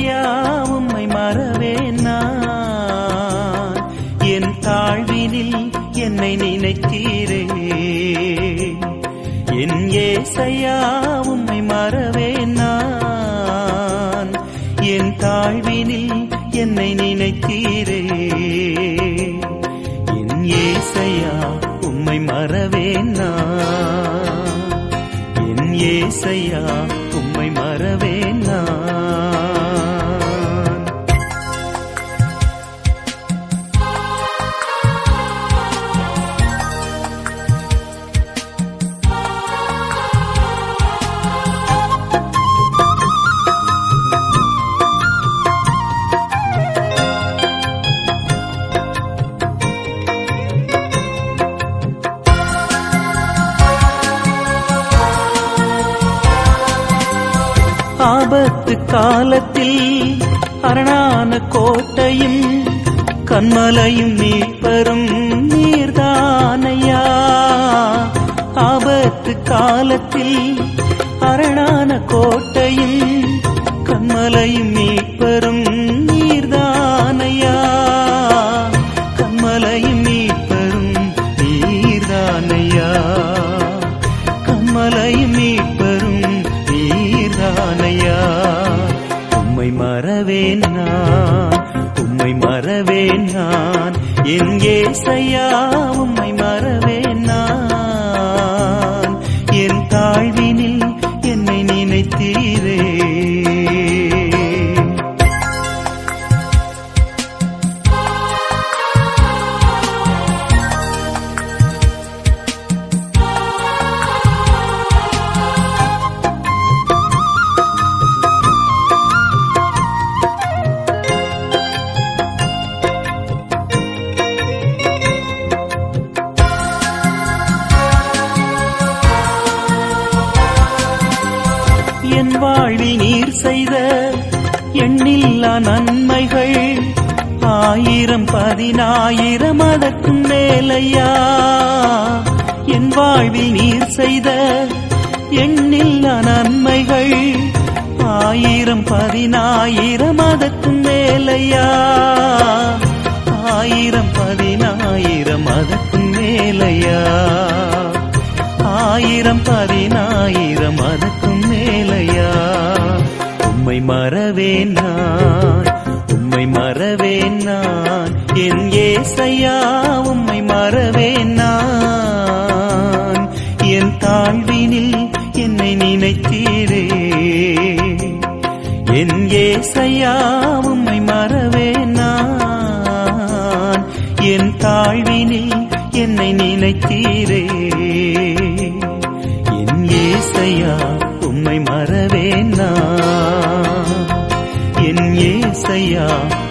ஏசையா உம்மை மறவேன் நான் என் தாழ்வினில் என்னை நினைத்தீரே என் ஏசையா உம்மை மறவேன் நான் என் தாழ்வினில் என்னை நினைத்தீரே என் ஏசையா உம்மை மறவேன் நான் என் ஏசையா உம்மை மறவேன் நான் ஆபத்து காலத்தில் அரணான கோட்டையும் கண்மலையும் நீப்பரும் நீர்தானையா ஆபத்து காலத்தில் அரணான கோட்டையும் கண்மலையும் நீப்பரும் நீர்தானையா கண்மலையும் நீப்பரும் நீர்தானையா கண்மலையும் மீட்பரும் நீர்தானையா உம்மை மறவேன் நான் உம்மை மறவேன் நான் என் ஏசையா உம்மை மறவேன் நான் என் தாழ்வினில் என்னை நினைத்தீரே என் வாழ்வில் நீர் செய்த எண்ணில்லா நன்மைகள் ஆயிரம் பதினாயிரம் அதற்கும் மேலையா என் வாழ்வில் நீர் செய்த எண்ணில்லா நன்மைகள் ஆயிரம் பதினாயிரம் அதற்கும் மேலையா ஆயிரம் பதினாயிரம் அதற்கும் மேலையா ஆயிரம் பதினாயிரம் அதற்கும் மேலையா உம்மை மறவேன் நான் உம்மை மறவேன் நான் என் ஏசையா உம்மை மறவேன் நான் என் தாழ்வினில் என்னை நினைத்தீரே என் ஏசையா உம்மை மறவேன் நான் என் தாழ்வினில் என்னை நினைத்தீரே என் ஏசையா உம்மை மறவேன் நான் என் ஏசையா